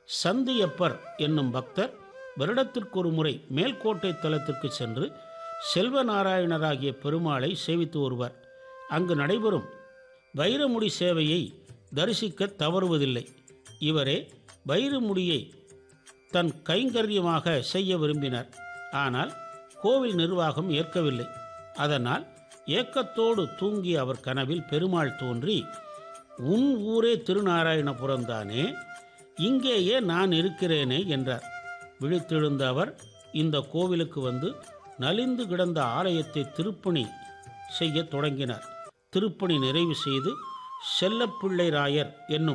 சந்தியப்பர் என்னும் பக்தர் வருடத்திற்கொரு முறை மேல்கோட்டை தலத்திற்கு சென்று செல்வநாராயணராகிய பெருமாளை சேவித்து வருவர் அங்கு நடைபெறும் வைரமுடி சேவையை தரிசிக்க தவறுவதில்லை இவரே வைரமுடியை தன் கைங்கரியமாக செய்ய விரும்பினார் ஆனால் கோவில் நிர்வாகம் ஏற்கவில்லை அதனால் ஏக்கத்தோடு தூங்கிய அவர் கனவில் பெருமாள் தோன்றி உன் ஊரே திருநாராயணபுரம்தானே இங்கேயே நான் இருக்கிறேனே என்றார் விழித்தெழுந்த அவர் இந்த கோவிலுக்கு வந்து நலிந்து கிடந்த ஆலயத்தை திருப்பணி செய்ய தொடங்கினார் திருப்பணி நிறைவு செய்து செல்லப்பிள்ளை ராயர் என்னும்